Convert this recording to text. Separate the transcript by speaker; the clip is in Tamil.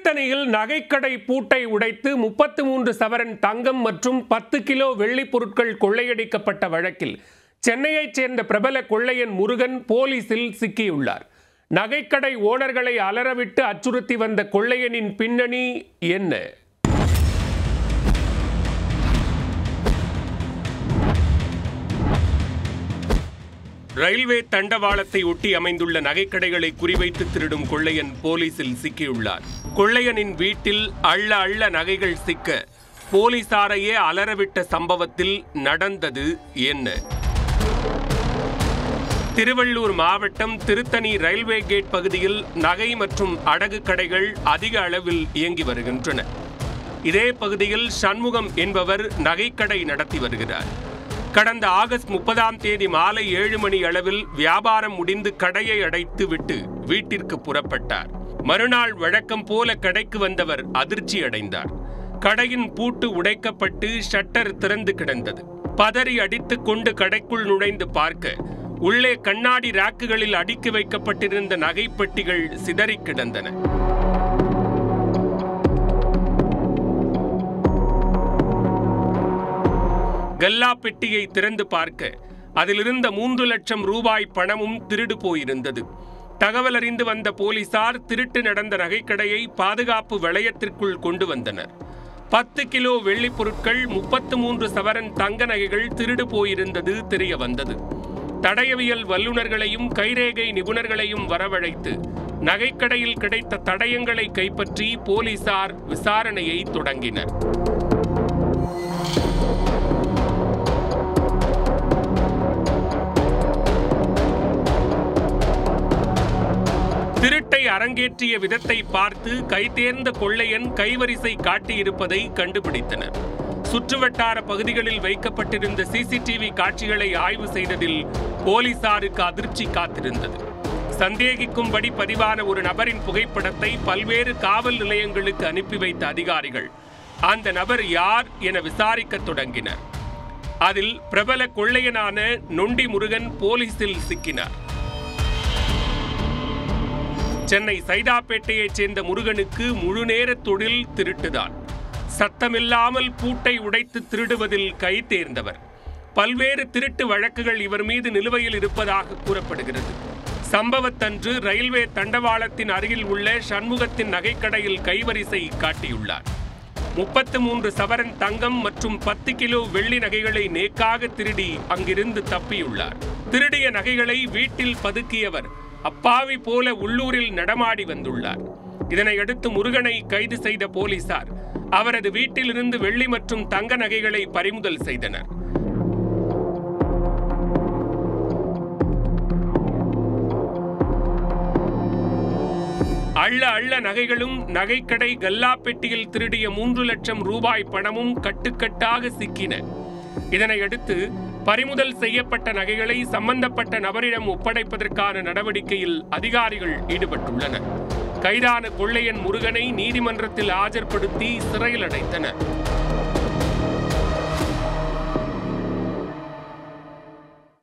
Speaker 1: திருத்தணியில் நகைக்கடை பூட்டை உடைத்து முப்பத்து மூன்று சவரன் தங்கம் மற்றும் பத்து கிலோ வெள்ளிப் பொருட்கள் கொள்ளையடிக்கப்பட்ட வழக்கில் சென்னையைச் சேர்ந்த பிரபல கொள்ளையன் முருகன் போலீசில் சிக்கியுள்ளார் நகைக்கடை ஓனர்களை அலறவிட்டு அச்சுறுத்தி வந்த கொள்ளையனின் பின்னணி என்ன ரயில்வே தண்டவாளத்தை ஒட்டி அமைந்துள்ள நகைக்கடைகளை குறிவைத்து திருடும் கொள்ளையன் போலீசில் சிக்கியுள்ளார் கொள்ளையனின் வீட்டில் அள்ள அள்ள நகைகள் சிக்க போலீசாரையே அலறவிட்ட சம்பவத்தில் நடந்தது என்ன திருவள்ளூர் மாவட்டம் திருத்தணி ரயில்வே கேட் பகுதியில் நகை மற்றும் அடகு கடைகள் அதிக அளவில் இயங்கி வருகின்றன இதே பகுதியில் சண்முகம் என்பவர் நகைக்கடை நடத்தி வருகிறார் கடந்த ஆகஸ்ட் முப்பதாம் தேதி மாலை ஏழு மணி அளவில் வியாபாரம் முடிந்து கடையை அடைத்து விட்டு வீட்டிற்கு புறப்பட்டார் மறுநாள் வழக்கம் போல கடைக்கு வந்தவர் அதிர்ச்சி அடைந்தார் கடையின் பூட்டு உடைக்கப்பட்டு ஷட்டர் திறந்து கிடந்தது பதறி அடித்துக் கொண்டு கடைக்குள் நுழைந்து பார்க்க உள்ளே கண்ணாடி ராக்குகளில் அடுக்கி வைக்கப்பட்டிருந்த நகைப்பெட்டிகள் சிதறிக் கிடந்தன கல்லா பெட்டியை திறந்து பார்க்க அதிலிருந்த மூன்று லட்சம் ரூபாய் பணமும் திருடு போயிருந்தது தகவல் அறிந்து வந்த போலீசார் திருட்டு நடந்த நகைக்கடையை பாதுகாப்பு வளையத்திற்குள் கொண்டு வந்தனர் பத்து கிலோ வெள்ளிப் பொருட்கள் முப்பத்து மூன்று சவரன் தங்க நகைகள் திருடு போயிருந்தது தெரிய வந்தது தடயவியல் வல்லுநர்களையும் கைரேகை நிபுணர்களையும் வரவழைத்து நகைக்கடையில் கிடைத்த தடயங்களை கைப்பற்றி போலீசார் விசாரணையை தொடங்கினர் திருட்டை அரங்கேற்றிய விதத்தை பார்த்து கைதேர்ந்த கொள்ளையன் கைவரிசை காட்டியிருப்பதை கண்டுபிடித்தனர் சுற்றுவட்டார பகுதிகளில் வைக்கப்பட்டிருந்த சிசிடிவி காட்சிகளை ஆய்வு செய்ததில் போலீசாருக்கு அதிர்ச்சி காத்திருந்தது சந்தேகிக்கும்படி பதிவான ஒரு நபரின் புகைப்படத்தை பல்வேறு காவல் நிலையங்களுக்கு அனுப்பி வைத்த அதிகாரிகள் அந்த நபர் யார் என விசாரிக்கத் தொடங்கினர் அதில் பிரபல கொள்ளையனான நொண்டி முருகன் போலீசில் சிக்கினார் சென்னை சைதாப்பேட்டையைச் சேர்ந்த முருகனுக்கு முழுநேர தொழில் திருட்டுதான் சத்தமில்லாமல் பூட்டை உடைத்து திருடுவதில் கை தேர்ந்தவர் பல்வேறு திருட்டு வழக்குகள் இவர் மீது நிலுவையில் இருப்பதாக கூறப்படுகிறது சம்பவத்தன்று ரயில்வே தண்டவாளத்தின் அருகில் உள்ள சண்முகத்தின் நகைக்கடையில் கைவரிசை காட்டியுள்ளார் முப்பத்து மூன்று சவரன் தங்கம் மற்றும் பத்து கிலோ வெள்ளி நகைகளை நேக்காக திருடி அங்கிருந்து தப்பியுள்ளார் திருடிய நகைகளை வீட்டில் பதுக்கியவர் அப்பாவி போல உள்ளூரில் நடமாடி வந்துள்ளார் இதனையடுத்து முருகனை கைது செய்த போலீசார் அவரது வீட்டிலிருந்து வெள்ளி மற்றும் தங்க நகைகளை பறிமுதல் செய்தனர் அள்ள அள்ள நகைகளும் நகைக்கடை கல்லா பெட்டியில் திருடிய மூன்று லட்சம் ரூபாய் பணமும் கட்டுக்கட்டாக சிக்கின இதனையடுத்து பறிமுதல் செய்யப்பட்ட நகைகளை சம்பந்தப்பட்ட நபரிடம் ஒப்படைப்பதற்கான நடவடிக்கையில் அதிகாரிகள் ஈடுபட்டுள்ளனர் கைதான கொள்ளையன் முருகனை நீதிமன்றத்தில் ஆஜர்படுத்தி சிறையில் அடைத்தனர்